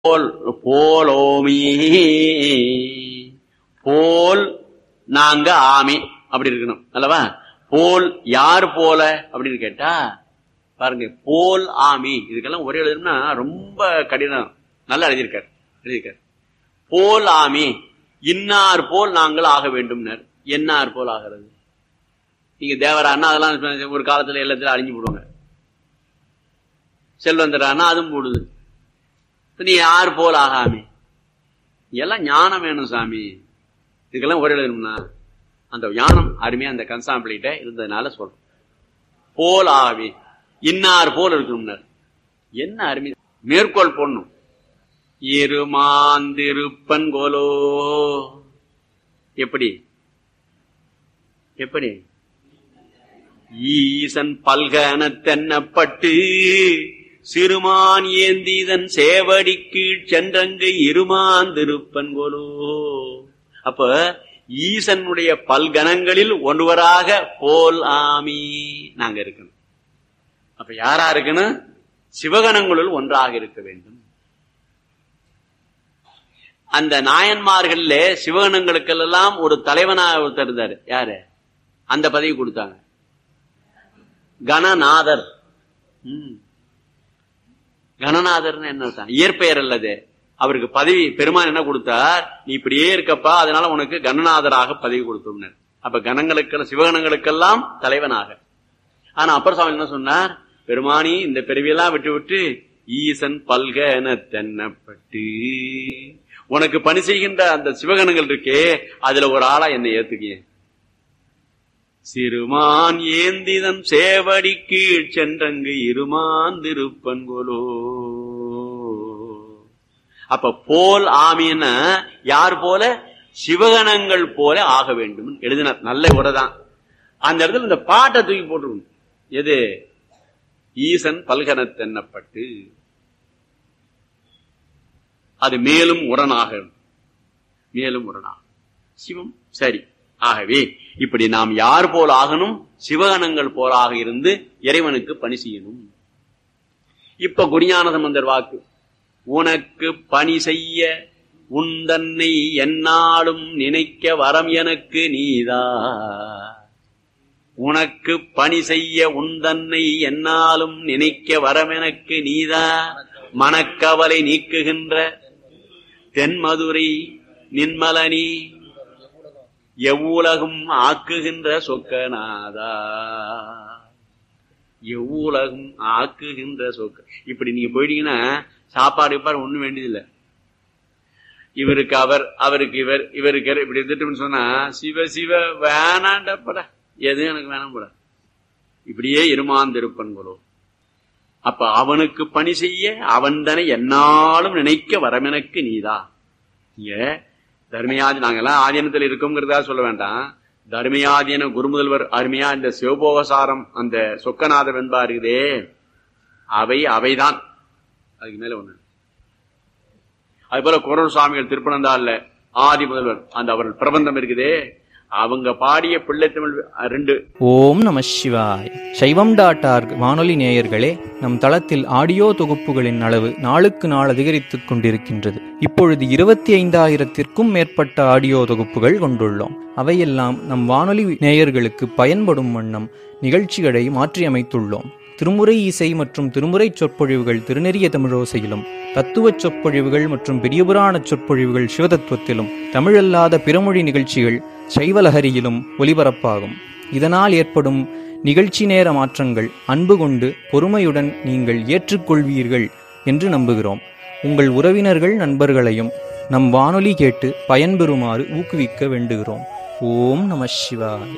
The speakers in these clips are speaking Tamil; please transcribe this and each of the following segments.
போல் போலோமி போல் நாங்க ஆமி அப்படி இருக்கணும் அல்லவா போல் யார் போல அப்படின்னு கேட்டா பாருங்க போல் ஆமி இதுக்கெல்லாம் ஒரே எழுதணும்னா ரொம்ப கடினம் நல்லா எழுதியிருக்காரு எழுதியிருக்காரு போல் ஆமி இன்னார் போல் நாங்கள் ஆக வேண்டும்னர் என்னார் போல் ஆகிறது நீங்க தேவரானா அதெல்லாம் ஒரு காலத்துல எல்லாத்துல அழிஞ்சு போடுவாங்க செல்வந்தரானா அதுவும் போடுது நீ யார் போல் ஆகாமி எல்லாம் ஞானம் வேணும் சாமி இதுக்கெல்லாம் ஒரே எழுதணும்னா அந்த ஞானம் அருமையா அந்த கன்சாம்பிளிட்ட இருந்ததுனால சொல்றோம் போல் ஆவி இன்னார் போல் இருக்கணும்னார் என்ன அருமை மேற்கோள் போடணும் இருமாந்திருப்பன் கோலோ எப்படி எப்படி ஈசன் பல்கன தென்னப்பட்டு சிறுமான் ஏந்திதன் சேவடிக்கு சென்றங்கு இருமாந்திருப்பன் கோலோ அப்ப ஈசனுடைய பல்கணங்களில் ஒருவராக போல் ஆமி நாங்க இருக்கணும் அப்ப யாரா இருக்கணும் சிவகணங்களுள் ஒன்றாக இருக்க வேண்டும் அந்த நாயன்மார்கள்ல சிவகணங்களுக்கெல்லாம் ஒரு தலைவனாக ஒருத்தர் இருந்தாரு யாரு அந்த பதவி கொடுத்தாங்க கணநாதர் கணநாதர்னு என்ன அர்த்தம் இயற்பெயர் அல்லது அவருக்கு பதவி பெருமான் என்ன கொடுத்தார் நீ இப்படியே இருக்கப்பா அதனால உனக்கு கணநாதராக பதவி கொடுத்தோம் அப்ப கணங்களுக்கு சிவகணங்களுக்கெல்லாம் தலைவனாக ஆனா அப்பர் சுவாமி என்ன சொன்னார் பெருமானி இந்த பிறவியெல்லாம் விட்டு விட்டு ஈசன் பல்கன தென்னப்பட்டு உனக்கு பணி செய்கின்ற அந்த சிவகணங்கள் இருக்கே அதுல ஒரு ஆளா என்னை ஏத்துக்கிய சிறுமான் ஏந்திதன் சேவடி கீழ் சென்றங்கு இருமாந்திருப்பன் கோலோ அப்ப போல் ஆமின யார் போல சிவகணங்கள் போல ஆக வேண்டும் எழுதினார் நல்ல உரைதான் அந்த இடத்துல இந்த பாட்டை தூக்கி போட்டுருக்கணும் எது ஈசன் பல்கனத்தென்னப்பட்டு அது மேலும் உடனாக மேலும் உடனாக சிவம் சரி ஆகவே இப்படி நாம் யார் போல் ஆகணும் சிவகணங்கள் போலாக இருந்து இறைவனுக்கு பணி செய்யணும் இப்ப குருஞான சம்பந்தர் வாக்கு உனக்கு பணி செய்ய உந்தன்னை என்னாலும் நினைக்க வரம் எனக்கு நீதா உனக்கு பணி செய்ய உந்தன்னை என்னாலும் நினைக்க வரம் எனக்கு நீதா மனக்கவலை நீக்குகின்ற தென்மதுரை நின்மலனி எவ்வுலகும் ஆக்குகின்ற சொக்கநாதா எவ்வுலகும் ஆக்குகின்ற சொக்க இப்படி நீங்க போயிட்டீங்கன்னா சாப்பாடு பாரு ஒண்ணும் வேண்டியதில்லை இவருக்கு அவர் அவருக்கு இவர் இவருக்கு இப்படி இருந்துட்டு சொன்னா சிவ சிவ வேணாண்டப்பட எதுவும் எனக்கு வேணாம் போட இப்படியே இருமாந்திருப்பன் போலோ அப்ப அவனுக்கு பணி செய்ய அவன் தானே என்னாலும் நினைக்க வரமெனக்கு நீதா இங்க தர்மயாதி நாங்கெல்லாம் ஆதீனத்தில் இருக்கோங்கிறதா சொல்ல வேண்டாம் தர்மயாதீன குருமுதல்வர் அருமையா இந்த சிவபோகசாரம் அந்த சொக்கநாத வெண்பா இருக்குதே அவை அவைதான் அதுக்கு மேல ஒண்ணு அது போல குரல் சுவாமிகள் திருப்பனந்தாள்ல ஆதி முதல்வர் அந்த அவர்கள் பிரபந்தம் இருக்குதே அவங்க பாடிய பிள்ளை தமிழ் ரெண்டு ஓம் நம சிவாய் சைவம் டாட் ஆர்க் வானொலி நேயர்களே நம் தளத்தில் ஆடியோ தொகுப்புகளின் அளவு நாளுக்கு நாள் அதிகரித்துக் கொண்டிருக்கின்றது இப்பொழுது இருபத்தி ஐந்தாயிரத்திற்கும் மேற்பட்ட ஆடியோ தொகுப்புகள் கொண்டுள்ளோம் அவையெல்லாம் நம் வானொலி நேயர்களுக்கு பயன்படும் வண்ணம் நிகழ்ச்சிகளை மாற்றியமைத்துள்ளோம் திருமுறை இசை மற்றும் திருமுறை சொற்பொழிவுகள் திருநெறிய தமிழோசையிலும் தத்துவச் சொற்பொழிவுகள் மற்றும் பெரியபுராண சொற்பொழிவுகள் சிவதத்துவத்திலும் தமிழல்லாத பிறமொழி நிகழ்ச்சிகள் சைவலஹரியிலும் ஒலிபரப்பாகும் இதனால் ஏற்படும் நிகழ்ச்சி நேர மாற்றங்கள் அன்பு கொண்டு பொறுமையுடன் நீங்கள் ஏற்றுக்கொள்வீர்கள் என்று நம்புகிறோம் உங்கள் உறவினர்கள் நண்பர்களையும் நம் வானொலி கேட்டு பயன்பெறுமாறு ஊக்குவிக்க வேண்டுகிறோம் ஓம் நம சிவாய்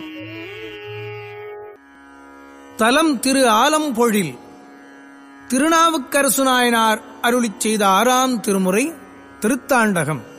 தலம் திரு ஆலம்பொழில் திருநாவுக்கரசு நாயனார் அருளிச் செய்த ஆறாம் திருமுறை திருத்தாண்டகம்